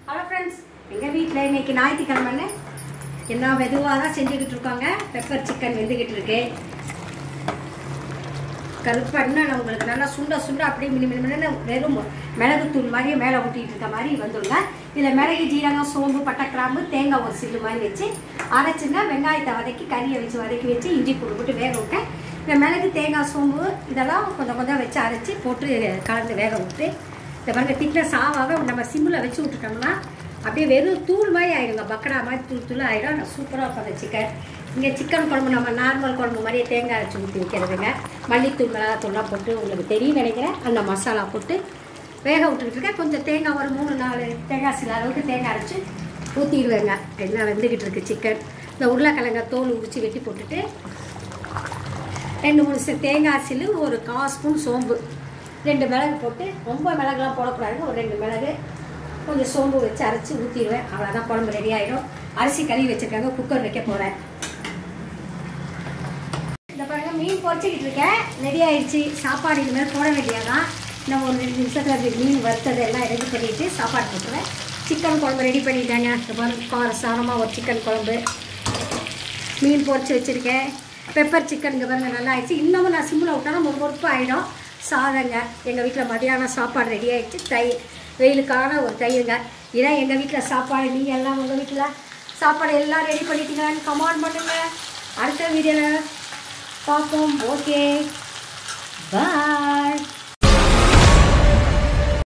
hello friends எங்கள் வீட்டில் இன்னைக்கு ஞாயிற்றுக்கிழமைன்னு என்ன மெதுவாக தான் செஞ்சுக்கிட்டு இருக்காங்க பெப்பர் சிக்கன் வெந்துக்கிட்டு இருக்கு கருப்பண்ணா நான் உங்களுக்கு நல்லா சுண்ட சுண்ட அப்படியே மினி மினி மினி வெறும் மிளகுத்தூள் மாதிரி மேலே ஊட்டிகிட்டு இருக்க மாதிரி வந்துடுங்க இதில் மிளகு ஜீரகம் சோம்பு பட்டை கிராம்பு தேங்காய் ஒரு சில்லு மாதிரி வச்சு அரைச்சுங்க வெங்காயத்தை வதக்கி கறியை வச்சு வதக்கி வச்சு இஞ்சி பூண்டு போட்டு வேக விட்டேன் இந்த மிளகு தேங்காய் சோம்பு இதெல்லாம் கொஞ்சம் கொஞ்சம் வச்சு அரைச்சி போட்டு கலந்து வேக விட்டு இந்த பாருங்க திக்னஸ் ஆவாக நம்ம சிம்மில் வச்சு விட்டுட்டோம்னா அப்படியே வெறும் தூள் மாதிரி ஆயிடுங்க பக்கடா மாதிரி தூள் தூள் ஆகிடும் சூப்பராக இருக்கும் அந்த சிக்கன் இங்கே சிக்கன் குழம்பு நம்ம நார்மல் குழம்பு மாதிரியே தேங்காய் அரைச்சி ஊற்றி வைக்கிறதுங்க மல்லித்தூள் மிளகாத்தூள்லாம் போட்டு உங்களுக்கு தெரியும் நினைக்கிறேன் அந்த மசாலா போட்டு வேக விட்டுக்கிட்டு இருக்கேன் கொஞ்சம் தேங்காய் ஒரு மூணு நாலு தேங்காய் சில அளவுக்கு தேங்காய் அரைச்சி ஊற்றிடுவேங்க எல்லாம் வெந்துக்கிட்டு இருக்கு சிக்கன் இந்த உருளைக்கிழங்க தோல் உரித்து வெட்டி போட்டுட்டு ரெண்டு மூணு சி- தேங்காய் சில்லு ஒரு கால் ஸ்பூன் சோம்பு ரெண்டு மிளகு போட்டு ரொம்ப மிளகுலாம் போடக்கூடாதுங்க ஒரு ரெண்டு மிளகு கொஞ்சம் சோம்பு வச்சு அரைச்சி ஊற்றிடுவேன் அவ்வளோதான் குழம்பு ரெடி ஆகிடும் அரிசி கழுவி வச்சுருக்காங்க குக்கர் வைக்க போகிறேன் இந்த பாருங்க மீன் பொரிச்சிக்கிட்டு இருக்கேன் ரெடி ஆயிடுச்சு சாப்பாடு இனிமேல் போட வேண்டியதான் இன்னும் ஒரு ரெண்டு நிமிஷத்தில் அது மீன் வறுத்தது எல்லாம் ரெடி பண்ணிவிட்டு சாப்பாடு போட்டுருவேன் சிக்கன் குழம்பு ரெடி பண்ணிட்டாங்க இந்த பாருங்க கார சாரமாக ஒரு சிக்கன் குழம்பு மீன் பொரிச்சு வச்சுருக்கேன் பெப்பர் சிக்கன் இங்கே பாருங்க நல்லா ஆயிடுச்சு இன்னமும் நான் சிம்மில் விட்டோன்னா ஒரு பொறுப்பு ஆகிடும் சாதங்க எங்கள் வீட்டில் மதியானம் சாப்பாடு ரெடி ஆயிடுச்சு தயிர் வெயிலுக்கான ஒரு தயிருங்க இதான் எங்கள் வீட்டில் சாப்பாடு நீங்கள் எல்லாம் உங்கள் வீட்டில் சாப்பாடு எல்லாம் ரெடி பண்ணிட்டீங்களான்னு கமெண்ட் பண்ணுங்கள் அடுத்த வீடியோவில் பார்ப்போம் ஓகே பாய்